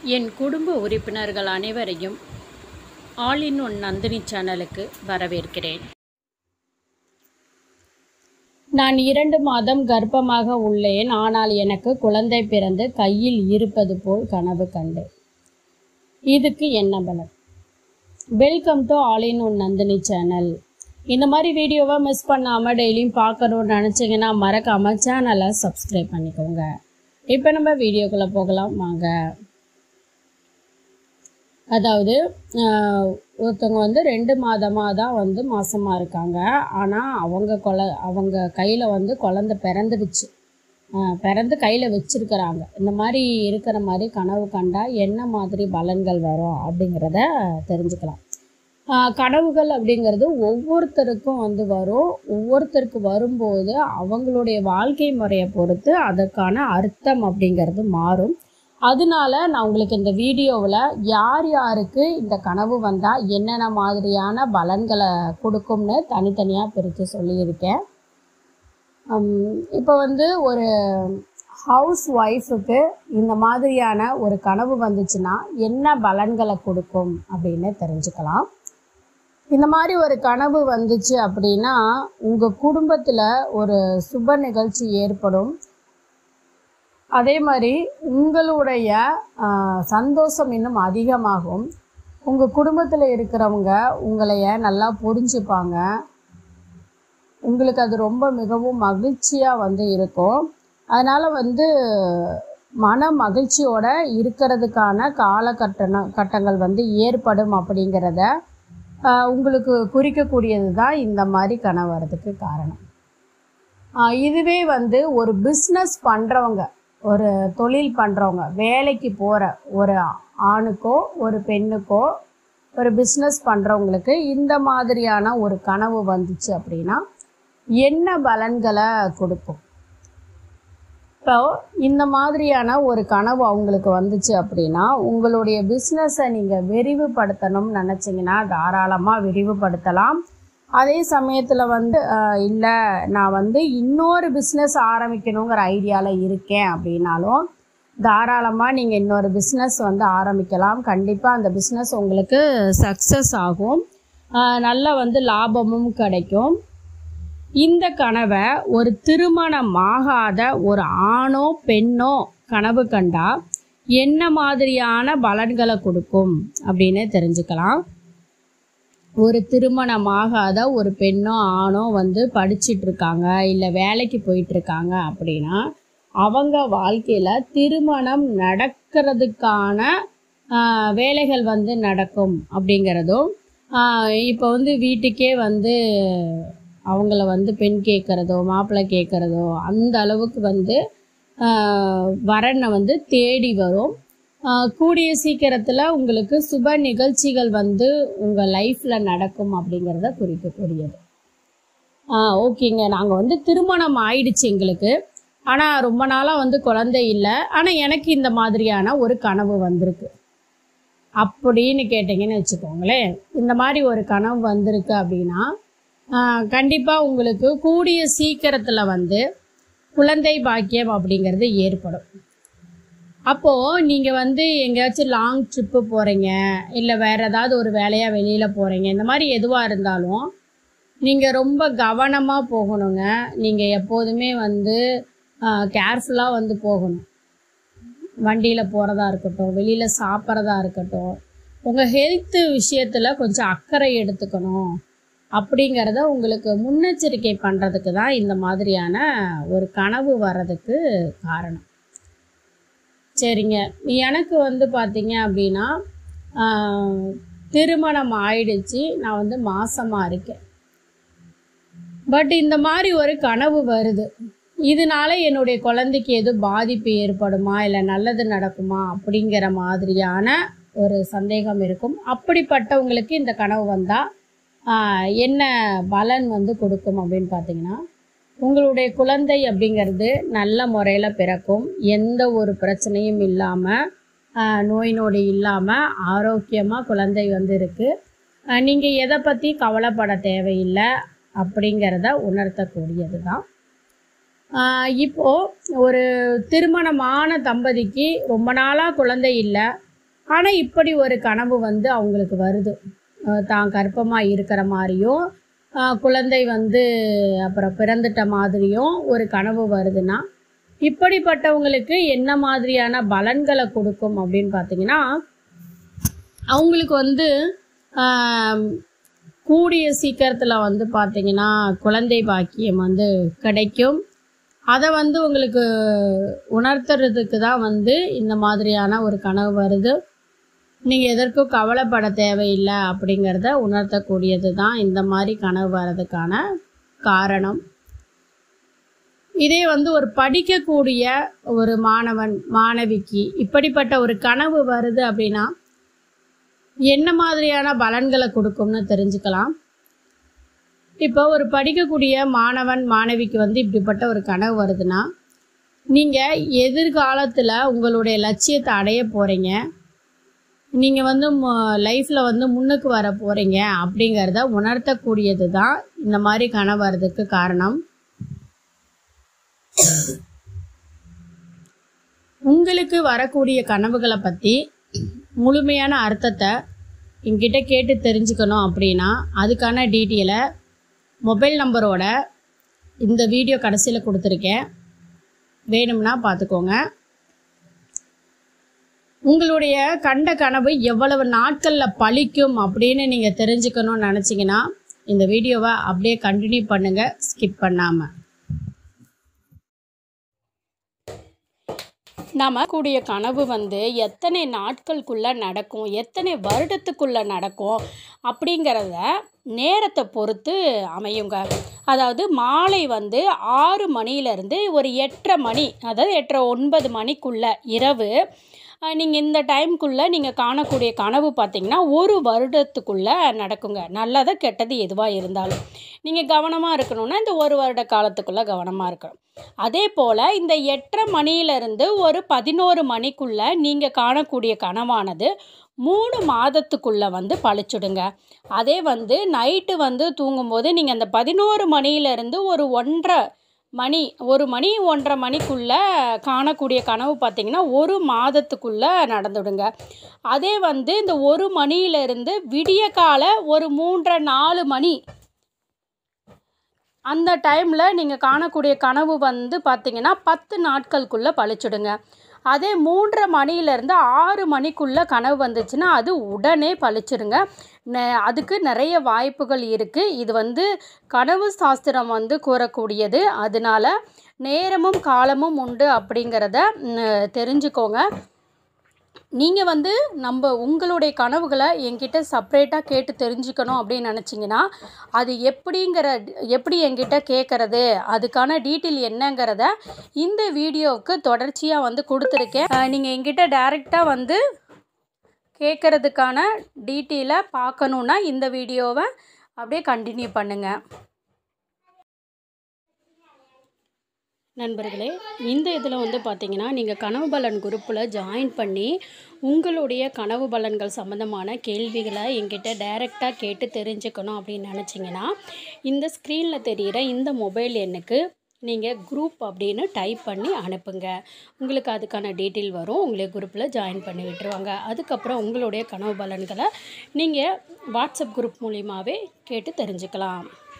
என் குடும்ப உறுப்பினர்கள் அனைவரையும் ஆல் இன் ஒன் நந்தினி சேனலுக்கு வரவேற்கிறேன் நான் இரண்டு மாதம் கர்ப்பமாக உள்ளேன் ஆனால் எனக்கு குழந்தை பிறந்து கையில் இருப்பது போல் கனவு கண்டேன் இதுக்கு என்ன பலன் welcome to all in one Nandini channel இந்த மாதிரி வீடியோவை மிஸ் பண்ணாமல் டெய்லியும் பார்க்கணும்னு நினச்சிங்கன்னா மறக்காமல் சேனலை சப்ஸ்கிரைப் பண்ணிக்கோங்க இப்போ நம்ம வீடியோக்குள்ளே போகலாம் வாங்க அதாவது ஆஹ், ஒருத்தவங்க வந்து ரெண்டு மாதமாக தான் வந்து மாசமாக இருக்காங்க ஆனால் அவங்க கொல அவங்க கையில் வந்து குழந்த பிறந்துடுச்சு ஆஹ், பிறந்து கையில் வச்சிருக்கிறாங்க இந்த மாதிரி இருக்கிற மாதிரி கனவு கண்டா என்ன மாதிரி பலன்கள் வரும் அப்படிங்கிறத தெரிஞ்சுக்கலாம் ஆஹ், கனவுகள் அப்படிங்கிறது ஒவ்வொருத்தருக்கும் வந்து வரும் ஒவ்வொருத்தருக்கு வரும்போது அவங்களுடைய வாழ்க்கை முறையை பொறுத்து அதற்கான அர்த்தம் அப்படிங்கிறது மாறும் அதனால நான் உங்களுக்கு இந்த வீடியோவில் யார் யாருக்கு இந்த கனவு வந்தால் என்னென்ன மாதிரியான பலன்களை கொடுக்கும்னு தனித்தனியாக பிரித்து சொல்லியிருக்கேன் இப்போ வந்து ஒரு ஹவுஸ் ஒய்ஃபுக்கு இந்த மாதிரியான ஒரு கனவு வந்துச்சுன்னா என்ன பலன்களை கொடுக்கும் அப்படின்னு தெரிஞ்சுக்கலாம் இந்த மாதிரி ஒரு கனவு வந்துச்சு அப்படின்னா உங்கள் குடும்பத்தில் ஒரு சுப நிகழ்ச்சி ஏற்படும் அதே மாதிரி உங்களுடைய ஆஹ், சந்தோஷம் இன்னும் அதிகமாகும் உங்கள் குடும்பத்தில் இருக்கிறவங்க உங்களைய நல்லா புரிஞ்சுப்பாங்க உங்களுக்கு அது ரொம்ப மிகவும் மகிழ்ச்சியாக வந்து இருக்கும் அதனால் வந்து மன மகிழ்ச்சியோட இருக்கிறதுக்கான காலகட்டண கட்டங்கள் வந்து ஏற்படும் அப்படிங்கிறத ஆஹ், உங்களுக்கு குறிக்கக்கூடியது தான் இந்த மாதிரி கனவு வர்றதுக்கு காரணம் ஆஹ், இதுவே வந்து ஒரு பிஸ்னஸ் பண்ணுறவங்க ஒரு தொழில் பண்ணுறவங்க வேலைக்கு போகிற ஒரு ஆணுக்கோ ஒரு பெண்ணுக்கோ ஒரு பிஸ்னஸ் பண்ணுறவங்களுக்கு இந்த மாதிரியான ஒரு கனவு வந்துச்சு அப்படின்னா என்ன பலன்களை கொடுக்கும் இப்போ இந்த மாதிரியான ஒரு கனவு அவங்களுக்கு வந்துச்சு அப்படின்னா உங்களுடைய பிஸ்னஸை நீங்கள் விரிவுபடுத்தணும்னு நினச்சிங்கன்னா தாராளமாக விரிவுபடுத்தலாம் அதே சமயத்தில் வந்து இல்லை நான் வந்து இன்னொரு பிஸ்னஸ் ஆரம்பிக்கணுங்கிற ஐடியாவில் இருக்கேன் அப்படின்னாலும் தாராளமாக நீங்கள் இன்னொரு பிஸ்னஸ் வந்து ஆரம்பிக்கலாம் கண்டிப்பாக அந்த பிஸ்னஸ் உங்களுக்கு சக்ஸஸ் ஆகும் ஆஹ் நல்ல வந்து லாபமும் கிடைக்கும் இந்த கனவை ஒரு திருமணமாகாத ஒரு ஆணோ பெண்ணோ கனவு கண்டா என்ன மாதிரியான பலன்களை கொடுக்கும் அப்படின்னு தெரிஞ்சுக்கலாம் ஒரு திருமணமாகாத ஒரு பெண்ணோ ஆணோ வந்து படிச்சிட்டு இருக்காங்க இல்லை வேலைக்கு போயிட்டு இருக்காங்க அப்படின்னா அவங்க வாழ்க்கையில் திருமணம் நடக்கிறதுக்கான ஆஹ், வேலைகள் வந்து நடக்கும் அப்படிங்கிறதும் ஆஹ், இப்போ வந்து வீட்டுக்கே வந்து அவங்கள வந்து பெண் கேட்குறதோ மாப்பிள்ளை கேட்குறதோ அந்த அளவுக்கு வந்து ஆஹ், வரனை வந்து தேடி வரும் ஆஹ், கூடிய சீக்கிரத்தில் உங்களுக்கு சுப நிகழ்ச்சிகள் வந்து உங்கள் லைஃப்பில் நடக்கும் அப்படிங்கிறத குறிக்கக்கூடியது ஆ ஓகேங்க நாங்கள் வந்து திருமணம் ஆயிடுச்சு எங்களுக்கு ஆனால் ரொம்ப நாளாக வந்து குழந்தை இல்லை ஆனால் எனக்கு இந்த மாதிரியான ஒரு கனவு வந்திருக்கு அப்படின்னு கேட்டிங்கன்னு வச்சுக்கோங்களேன் இந்த மாதிரி ஒரு கனவு வந்திருக்கு அப்படின்னா கண்டிப்பாக உங்களுக்கு கூடிய சீக்கிரத்தில் வந்து குழந்தை பாக்கியம் அப்படிங்கிறது ஏற்படும் அப்போது நீங்கள் வந்து எங்கேயாச்சும் லாங் ட்ரிப்பு போகிறீங்க இல்லை வேறு ஏதாவது ஒரு வேலையாக வெளியில் போகிறீங்க இந்த மாதிரி எதுவாக இருந்தாலும் நீங்கள் ரொம்ப கவனமாக போகணுங்க நீங்கள் எப்போதுமே வந்து கேர்ஃபுல்லாக வந்து போகணும் வண்டியில் போகிறதா இருக்கட்டும் வெளியில் சாப்பிட்றதா இருக்கட்டும் உங்கள் ஹெல்த்து விஷயத்தில் கொஞ்சம் அக்கறை எடுத்துக்கணும் அப்படிங்கிறத உங்களுக்கு முன்னெச்சரிக்கை பண்ணுறதுக்கு தான் இந்த மாதிரியான ஒரு கனவு வர்றதுக்கு காரணம் சரிங்க எனக்கு வந்து பார்த்தீங்க அப்படின்னா ஆஹ், திருமணம் ஆயிடுச்சு நான் வந்து மாசமாக இருக்கேன் பட் இந்த மாதிரி ஒரு கனவு வருது இதனால என்னுடைய குழந்தைக்கு எதுவும் பாதிப்பு ஏற்படுமா இல்லை நல்லது நடக்குமா அப்படிங்கிற மாதிரியான ஒரு சந்தேகம் இருக்கும் அப்படிப்பட்டவங்களுக்கு இந்த கனவு வந்தால் என்ன பலன் வந்து கொடுக்கும் அப்படின்னு பார்த்தீங்கன்னா உங்களுடைய குழந்தை அப்படிங்கிறது நல்ல முறையில் பிறக்கும் எந்த ஒரு பிரச்சனையும் இல்லாமல் நோய் நொடி இல்லாமல் ஆரோக்கியமாக குழந்தை வந்து இருக்குது நீங்கள் எதை பற்றி கவலைப்பட தேவையில்லை அப்படிங்கிறத உணர்த்தக்கூடியது தான் இப்போ ஒரு திருமணமான தம்பதிக்கு ரொம்ப நாளாக குழந்தை இல்லை ஆனால் இப்படி ஒரு கனவு வந்து அவங்களுக்கு வருது அஹ் தான் கர்ப்பமாக இருக்கிற மாதிரியும் அஹ் குழந்தை வந்து அப்புறம் பிறந்துட்ட மாதிரியும் ஒரு கனவு வருதுன்னா இப்படிப்பட்டவங்களுக்கு என்ன மாதிரியான பலன்களை கொடுக்கும் அப்படின்னு பார்த்தீங்கன்னா அவங்களுக்கு வந்து ஆம், கூடிய சீக்கிரத்தில் வந்து பார்த்தீங்கன்னா குழந்தை பாக்கியம் வந்து கிடைக்கும் அதை வந்து உங்களுக்கு உணர்த்துறதுக்கு தான் வந்து இந்த மாதிரியான ஒரு கனவு வருது நீங்கள் எதற்கும் கவலைப்பட தேவையில்லை அப்படிங்கிறத உணர்த்தக்கூடியது தான் இந்த மாதிரி கனவு வர்றதுக்கான காரணம் இதே வந்து ஒரு படிக்கக்கூடிய ஒரு மாணவன் மாணவிக்கு இப்படிப்பட்ட ஒரு கனவு வருது அப்படின்னா என்ன மாதிரியான பலன்களை கொடுக்கும்னு தெரிஞ்சுக்கலாம் இப்போ ஒரு படிக்கக்கூடிய மாணவன் மாணவிக்கு வந்து இப்படிப்பட்ட ஒரு கனவு வருதுன்னா நீங்கள் எதிர்காலத்தில் உங்களுடைய லட்சியத்தை அடைய போகிறீங்க நீங்கள் வந்து லைஃப்பில் வந்து முன்னுக்கு வர போகிறீங்க அப்படிங்கிறத உணர்த்தக்கூடியது தான் இந்த மாதிரி கனவு வர்றதுக்கு காரணம் உங்களுக்கு வரக்கூடிய கனவுகளை பற்றி முழுமையான அர்த்தத்தை என்கிட்ட கேட்டு தெரிஞ்சுக்கணும் அப்படின்னா அதுக்கான டீட்டெயிலை மொபைல் நம்பரோட இந்த வீடியோ கடைசியில் கொடுத்துருக்கேன் வேணும்னா பார்த்துக்கோங்க உங்களுடைய கண்ட கனவு எவ்வளவு நாட்களில் பழிக்கும் அப்படின்னு நீங்கள் தெரிஞ்சுக்கணும்னு நினச்சிங்கன்னா இந்த வீடியோவை அப்படியே கண்டினியூ பண்ணுங்கள் ஸ்கிப் பண்ணாமல் நாம் கூடிய கனவு வந்து எத்தனை நாட்களுக்குள்ளே நடக்கும் எத்தனை வருடத்துக்குள்ளே நடக்கும் அப்படிங்கிறத நேரத்தை பொறுத்து அமையுங்க அதாவது மாலை வந்து ஆறு மணியிலேருந்து ஒரு எட்டரை மணி அதாவது எட்டரை ஒன்பது மணிக்குள்ளே இரவு நீங்கள் இந்த டைம்குள்ளே நீங்கள் காணக்கூடிய கனவு பார்த்தீங்கன்னா ஒரு வருடத்துக்குள்ளே நடக்குங்க நல்லது கெட்டது எதுவாக இருந்தாலும் நீங்கள் கவனமாக இருக்கணும்னா இந்த ஒரு வருட காலத்துக்குள்ளே கவனமாக இருக்கணும் அதே போல் இந்த எட்டரை மணியிலிருந்து ஒரு பதினோரு மணிக்குள்ளே நீங்கள் காணக்கூடிய கனவானது மூணு மாதத்துக்குள்ளே வந்து பழிச்சுடுங்க அதே வந்து நைட்டு வந்து தூங்கும்போது நீங்கள் அந்த பதினோரு மணியிலிருந்து ஒரு ஒன்றரை மணி ஒரு மணி ஒன்றரை மணிக்குள்ளே காணக்கூடிய கனவு பார்த்திங்கன்னா ஒரு மாதத்துக்குள்ளே நடந்துடுங்க அதே வந்து இந்த ஒரு மணியிலிருந்து விடிய கால ஒரு மூன்றரை நாலு மணி அந்த டைமில் நீங்கள் காணக்கூடிய கனவு வந்து பார்த்திங்கன்னா பத்து நாட்களுக்குள்ளே பழிச்சுடுங்க அதே மூன்றரை மணியிலேருந்து ஆறு மணிக்குள்ளே கனவு வந்துச்சுன்னா அது உடனே பழிச்சிடுங்க நெ- அதுக்கு நிறைய வாய்ப்புகள் இருக்குது இது வந்து கனவு சாஸ்திரம் வந்து கூறக்கூடியது அதனால நேரமும் காலமும் உண்டு அப்படிங்கிறத ம், தெரிஞ்சுக்கோங்க நீங்கள் வந்து நம்ம உங்களுடைய கனவுகளை என்கிட்ட செப்ரேட்டாக கேட்டு தெரிஞ்சுக்கணும் அப்படின்னு நினச்சிங்கன்னா அது எப்படிங்கிற எப்படி என்கிட்ட கேட்குறது அதுக்கான டீட்டெயில் என்னங்கிறத இந்த வீடியோவுக்கு தொடர்ச்சியாக வந்து கொடுத்துருக்கேன் நீங்கள் என்கிட்ட டைரெக்டாக வந்து கேட்குறதுக்கான டீட்டெயிலை பார்க்கணுன்னா இந்த வீடியோவை அப்படியே கண்டினியூ பண்ணுங்கள் நண்பர்களே இந்த இதில் வந்து பார்த்தீங்கன்னா நீங்கள் கனவு பலன் குரூப்பில் ஜாயின் பண்ணி உங்களுடைய கனவு பலன்கள் சம்மந்தமான கேள்விகளை என்கிட்ட டைரெக்டாக கேட்டு தெரிஞ்சுக்கணும் அப்படின்னு நினச்சிங்கன்னா இந்த ஸ்க்ரீனில் தெரிகிற இந்த மொபைல் எண்ணுக்கு நீங்கள் குரூப் அப்படின்னு டைப் பண்ணி அனுப்புங்க உங்களுக்கு அதுக்கான டீட்டெயில் வரும் உங்களை குரூப்பில் ஜாயின் பண்ணி விட்டுருவாங்க அதுக்கப்புறம் உங்களுடைய கனவு பலன்களை நீங்கள் வாட்ஸ்அப் குரூப் மூலியமாகவே கேட்டு தெரிஞ்சுக்கலாம்